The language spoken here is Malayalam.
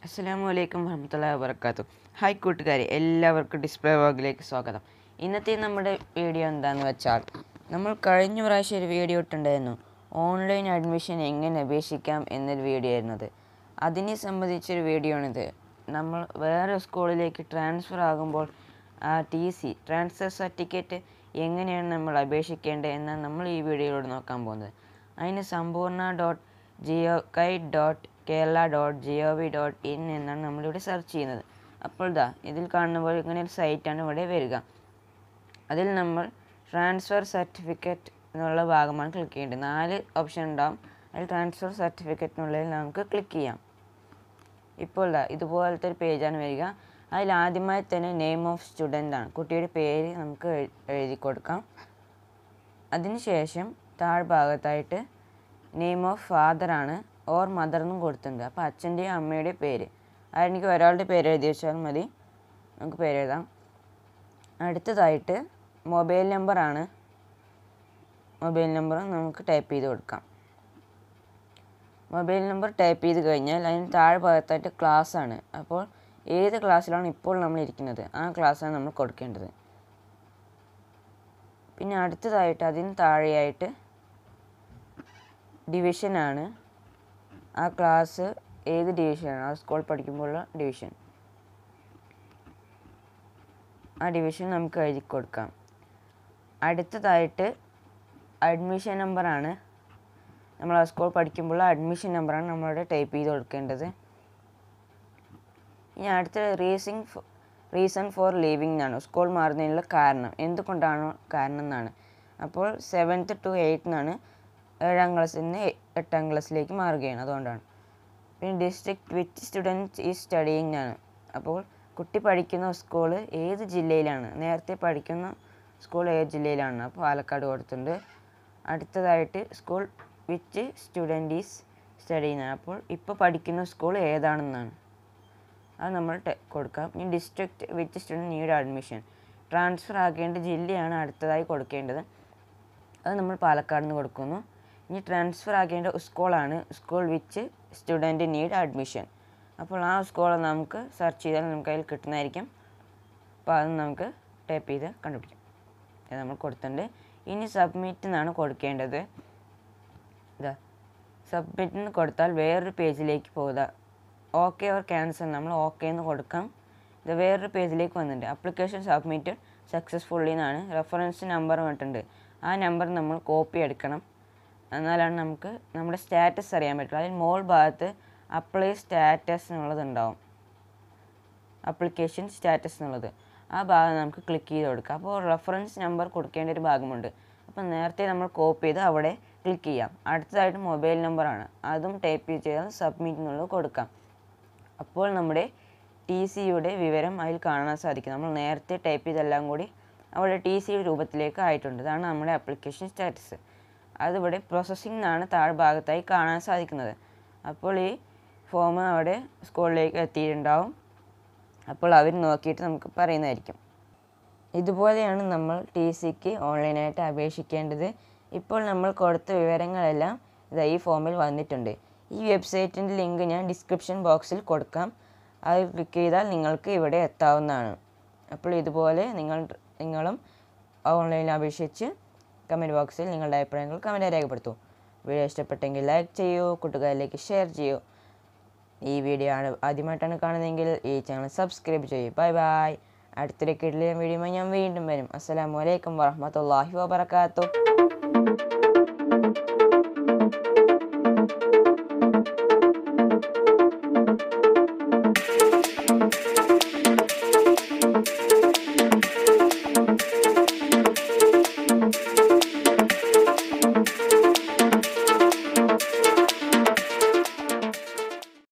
അസ്സലാമു അലൈക്കും വറഹമത്തുള്ള വാബർക്കാത്തു ഹായ് കൂട്ടുകാരെ എല്ലാവർക്കും ഡിസ്പ്ലേ വ്ളോഗിലേക്ക് സ്വാഗതം ഇന്നത്തെ നമ്മുടെ വീഡിയോ എന്താണെന്ന് വെച്ചാൽ നമ്മൾ കഴിഞ്ഞ പ്രാവശ്യം ഒരു വീഡിയോ ഇട്ടുണ്ടായിരുന്നു ഓൺലൈൻ അഡ്മിഷൻ എങ്ങനെ അപേക്ഷിക്കാം എന്നൊരു വീഡിയോ ആയിരുന്നത് അതിനെ സംബന്ധിച്ചൊരു വീഡിയോ ആണിത് നമ്മൾ വേറെ സ്കൂളിലേക്ക് ട്രാൻസ്ഫർ ആകുമ്പോൾ ആ ടി സി ട്രാൻസ്ഫർ സർട്ടിഫിക്കറ്റ് എങ്ങനെയാണ് നമ്മൾ അപേക്ഷിക്കേണ്ടത് എന്നാണ് നമ്മൾ ഈ വീഡിയോയിലൂടെ നോക്കാൻ പോകുന്നത് അതിന് സമ്പൂർണ്ണ ഡോട്ട് ജിയോ കൈ dot Kerala dot G O V dot in എന്നാണ് നമ്മളിവിടെ സെർച്ച് ചെയ്യുന്നത് അപ്പോൾ ഇതാ ഇതിൽ കാണുന്ന പോലെ ഇങ്ങനെ ഒരു സൈറ്റാണ് ഇവിടെ വരിക അതിൽ നമ്മൾ ട്രാൻസ്ഫർ സർട്ടിഫിക്കറ്റ് എന്നുള്ള ഭാഗമാണ് ക്ലിക്ക് ചെയ്യേണ്ടത് നാല് ഓപ്ഷൻ ഉണ്ടാവും അതിൽ ട്രാൻസ്ഫർ സർട്ടിഫിക്കറ്റ് എന്നുള്ളതിൽ നമുക്ക് ക്ലിക്ക് ചെയ്യാം ഇപ്പോൾ ദാ ഇതുപോലത്തെ ഒരു പേജാണ് വരിക അതിൽ ആദ്യമായി തന്നെ നെയിം ഓഫ് സ്റ്റുഡൻ്റ് ആണ് കുട്ടിയുടെ പേര് നമുക്ക് എഴു- എഴുതി കൊടുക്കാം അതിനുശേഷം താഴ്ഭാഗത്തായിട്ട് നെയിം ഓഫ് ഫാദർ ആണ് ഓർ മദർ എന്നും കൊടുത്തിട്ടുണ്ട് അപ്പോൾ അച്ഛൻ്റെയും അമ്മയുടെയും പേര് അതെനിക്ക് ഒരാളുടെ പേര് എഴുതി വെച്ചാൽ മതി നമുക്ക് പേര് എഴുതാം അടുത്തതായിട്ട് മൊബൈൽ നമ്പറാണ് മൊബൈൽ നമ്പർ നമുക്ക് ടൈപ്പ് ചെയ്ത് കൊടുക്കാം മൊബൈൽ നമ്പർ ടൈപ്പ് ചെയ്ത് കഴിഞ്ഞാൽ അതിന് താഴെ ഭാഗത്തായിട്ട് ക്ലാസ് ആണ് അപ്പോൾ ഏത് ക്ലാസ്സിലാണ് ഇപ്പോൾ നമ്മൾ ഇരിക്കുന്നത് ആ ക്ലാസ്സാണ് നമ്മൾ കൊടുക്കേണ്ടത് പിന്നെ അടുത്തതായിട്ട് അതിന് താഴെയായിട്ട് ഡിവിഷനാണ് ആ ക്ലാസ് ഏത് ഡിവിഷനാണ് ആ സ്കൂൾ പഠിക്കുമ്പോഴുള്ള ഡിവിഷൻ ആ ഡിവിഷൻ നമുക്ക് എഴുതി കൊടുക്കാം അടുത്തതായിട്ട് അഡ്മിഷൻ നമ്പറാണ് നമ്മൾ ആ സ്കൂൾ പഠിക്കുമ്പോൾ അഡ്മിഷൻ നമ്പറാണ് നമ്മളിവിടെ ടൈപ്പ് ചെയ്ത് കൊടുക്കേണ്ടത് ഇനി അടുത്ത റീസിങ് റീസൺ ഫോർ ലീവിംഗ് എന്നാണ് സ്കൂൾ മാറുന്നതിനുള്ള കാരണം എന്തുകൊണ്ടാണ് കാരണം എന്നാണ് അപ്പോൾ സെവൻത്ത് ടു എയ്ത്ത് എന്നാണ് ഏഴാം ക്ലാസ്സിൽ നിന്ന് എ- എട്ടാം ക്ലാസ്സിലേക്ക് മാറുകയാണ് അതുകൊണ്ടാണ് പിന്നെ district which student is studying ആണ് അപ്പോൾ കുട്ടി പഠിക്കുന്ന സ്കൂൾ ഏത് ജില്ലയിലാണ് നേരത്തെ പഠിക്കുന്ന സ്കൂൾ ഏത് ജില്ലയിലാണ് അപ്പോൾ പാലക്കാട് കൊടുത്തിട്ടുണ്ട് അടുത്തതായിട്ട് school which student is studying ആണ് അപ്പോൾ ഇപ്പോൾ പഠിക്കുന്ന സ്കൂൾ ഏതാണെന്നാണ് അത് നമ്മൾ ടെ- കൊടുക്കാം ഇനി district which student need admission transfer ആക്കേണ്ട ജില്ലയാണ് അടുത്തതായി കൊടുക്കേണ്ടത് അത് നമ്മൾ പാലക്കാട് നിന്ന് കൊടുക്കുന്നു ഇനി ട്രാൻസ്ഫർ ആക്കേണ്ട സ്കൂളാണ് school which student need admission അപ്പോൾ ആ സ്കൂൾ നമുക്ക് സെർച്ച് ചെയ്താൽ നമുക്ക് അതിൽ കിട്ടുന്നതായിരിക്കും അപ്പോൾ അത് നമുക്ക് ടൈപ്പ് ചെയ്ത് കണ്ടുപിടിക്കാം ഇത് നമ്മൾ കൊടുത്തിട്ടുണ്ട് ഇനി സബ്മിറ്റ് എന്നാണ് കൊടുക്കേണ്ടത് ഇതാ സബ്മിറ്റ് എന്ന് കൊടുത്താൽ വേറൊരു പേജിലേക്ക് പോകുക ഓക്കെ ഓർ ക്യാൻസൽ നമ്മൾ ഓക്കെ എന്ന് കൊടുക്കാം ഇത് വേറൊരു പേജിലേക്ക് വന്നിട്ടുണ്ട് അപ്ലിക്കേഷൻ സബ്മിറ്റ് സക്സസ്ഫുള്ളി എന്നാണ് റെഫറൻസ് നമ്പർ വന്നിട്ടുണ്ട് ആ നമ്പർ നമ്മൾ കോപ്പി എടുക്കണം എന്നാലാണ് നമുക്ക് നമ്മുടെ സ്റ്റാറ്റസ് അറിയാൻ പറ്റുള്ളൂ അതിൽ മോൾ ഭാഗത്ത് അപ്ലൈ സ്റ്റാറ്റസ് എന്നുള്ളത് ഉണ്ടാവും അപ്ലിക്കേഷൻ സ്റ്റാറ്റസ് എന്നുള്ളത് ആ ഭാഗം നമുക്ക് ക്ലിക്ക് ചെയ്ത് കൊടുക്കാം അപ്പോൾ റെഫറൻസ് നമ്പർ കൊടുക്കേണ്ട ഒരു ഭാഗമുണ്ട് അപ്പോൾ നേരത്തെ നമ്മൾ കോപ്പി ചെയ്ത് അവിടെ ക്ലിക്ക് ചെയ്യാം അടുത്തതായിട്ട് മൊബൈൽ നമ്പറാണ് അതും ടൈപ്പ് ചെയ്ത് സബ്മിറ്റ് എന്നുള്ളത് കൊടുക്കാം അപ്പോൾ നമ്മുടെ ടി സിയുടെ വിവരം അതിൽ കാണാൻ സാധിക്കും നമ്മൾ നേരത്തെ ടൈപ്പ് ചെയ്തെല്ലാം കൂടി അവിടെ ടി സി രൂപത്തിലേക്ക് ആയിട്ടുണ്ട് ഇതാണ് നമ്മുടെ ആപ്ലിക്കേഷൻ സ്റ്റാറ്റസ് അതിവിടെ പ്രോസസ്സിംഗ് എന്നാണ് താഴ്ഭാഗത്തായി കാണാൻ സാധിക്കുന്നത് അപ്പോൾ ഈ ഫോം അവിടെ സ്കൂളിലേക്ക് എത്തിയിട്ടുണ്ടാവും അപ്പോൾ അവർ നോക്കിയിട്ട് നമുക്ക് പറയുന്നതായിരിക്കും ഇതുപോലെയാണ് നമ്മൾ ടി സിക്ക് ഓൺലൈനായിട്ട് അപേക്ഷിക്കേണ്ടത് ഇപ്പോൾ നമ്മൾ കൊടുത്ത വിവരങ്ങളെല്ലാം ഇതാ ഈ ഫോമിൽ വന്നിട്ടുണ്ട് ഈ വെബ്സൈറ്റിൻ്റെ ലിങ്ക് ഞാൻ ഡിസ്ക്രിപ്ഷൻ ബോക്സിൽ കൊടുക്കാം അത് ക്ലിക്ക് ചെയ്താൽ നിങ്ങൾക്ക് ഇവിടെ എത്താവുന്നതാണ് അപ്പോൾ ഇതുപോലെ നിങ്ങൾ നിങ്ങളും ഓൺലൈനിൽ അപേക്ഷിച്ച് കമൻറ്റ് ബോക്സിൽ നിങ്ങളുടെ അഭിപ്രായങ്ങൾ കമൻറ്റ് രേഖപ്പെടുത്തൂ വീഡിയോ ഇഷ്ടപ്പെട്ടെങ്കിൽ ലൈക്ക് ചെയ്യൂ കൂട്ടുകാരിലേക്ക് ഷെയർ ചെയ്യൂ ഈ വീഡിയോ ആണ് ആദ്യമായിട്ടാണ് കാണുന്നതെങ്കിൽ ഈ ചാനൽ സബ്സ്ക്രൈബ് ചെയ്യൂ ബൈ ബൈ അടുത്തൊരു കിടലിയ വീഡിയോ ഞാൻ വീണ്ടും വരും അസ്സലാമു അലൈക്കും വറഹ്മത്തുള്ളാഹി വബറകാതുഹു